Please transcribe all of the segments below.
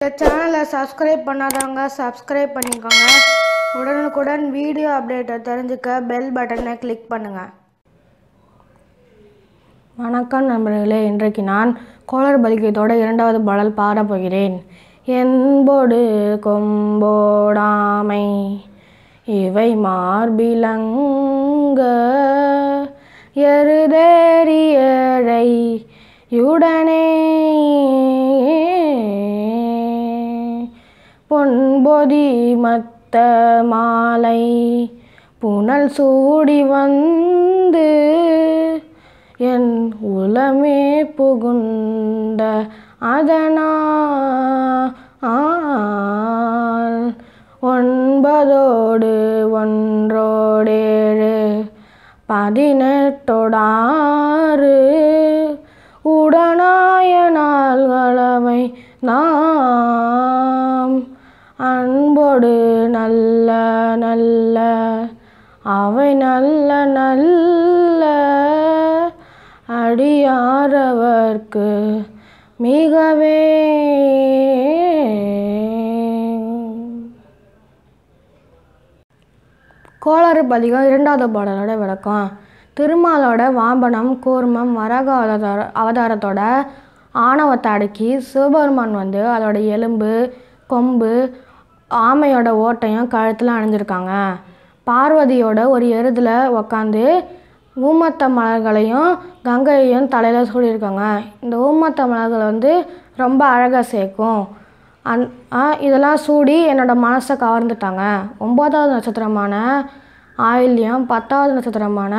இந்த சேனலை சப்ஸ்கிரைப் பண்ணாதவங்க சப்ஸ்கிரைப் பண்ணிக்கோங்க உடனுக்குடன் வீடியோ அப்டேட்டை தெரிஞ்சுக்க பெல் பட்டனை கிளிக் பண்ணுங்கள் வணக்கம் நண்பர்களே இன்றைக்கு நான் கோளர் பலிக்கத்தோட இரண்டாவது பாடல் பாடப் போகிறேன் என்போடு கொம்போடாமை இவை மார்பிலங்க எருதேறியழை யுடனே பொன்பொதி மத்த மாலை புனல் சூடி வந்து என் உளமே புகுந்த அதனால் ஒன்பதோடு ஒன்றோடேழு பதினெட்டோடாறு உடனாய நாள்களவை நாம் அன்போடு நல்ல நல்ல அவை நல்ல நல்ல அடியாரவர்க்கு மிகவே கோளாறு பதிகம் இரண்டாவது பாடலோட விளக்கம் திருமாலோட வாம்பனம் கூர்மம் வரக அவதார அவதாரத்தோட ஆணவத்தை அடக்கி சிவபெருமான் வந்து அதோட எலும்பு கொம்பு ஆமையோட ஓட்டையும் கழுத்தில் அணிஞ்சிருக்காங்க பார்வதியோட ஒரு எருதில் உக்காந்து ஊமத்த மலர்களையும் கங்கையையும் தலையில் சூடியிருக்காங்க இந்த ஊமத்த மலர்கள் வந்து ரொம்ப அழகாக சேர்க்கும் அந் ஆ, இதெல்லாம் சூடி என்னோட மனசை கவர்ந்துட்டாங்க ஒம்பதாவது நட்சத்திரமான ஆயில்யம் பத்தாவது நட்சத்திரமான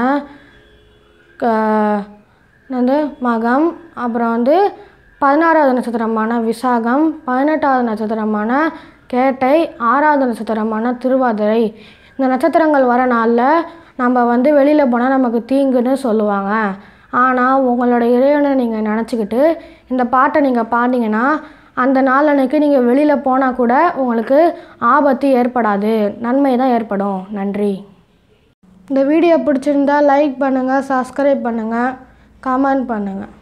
க- வந்து மகம் அப்புறம் வந்து பதினாறாவது நட்சத்திரமான விசாகம் பதினெட்டாவது நட்சத்திரமான கேட்டை ஆறாவது நட்சத்திரமான திருவாதிரை இந்த நட்சத்திரங்கள் வர நாளில் நம்ம வந்து வெளியில் போனால் நமக்கு தீங்குன்னு சொல்லுவாங்க ஆனால் உங்களோட இறைவனை நீங்கள் நினச்சிக்கிட்டு இந்த பாட்டை நீங்கள் பாடினீங்கன்னா அந்த நாளன்னைக்கு நீங்கள் வெளியில் போனால் கூட உங்களுக்கு ஆபத்து ஏற்படாது நன்மை தான் ஏற்படும் நன்றி இந்த வீடியோ பிடிச்சிருந்தா லைக் பண்ணுங்கள் சப்ஸ்கிரைப் பண்ணுங்கள் கமெண்ட் பண்ணுங்கள்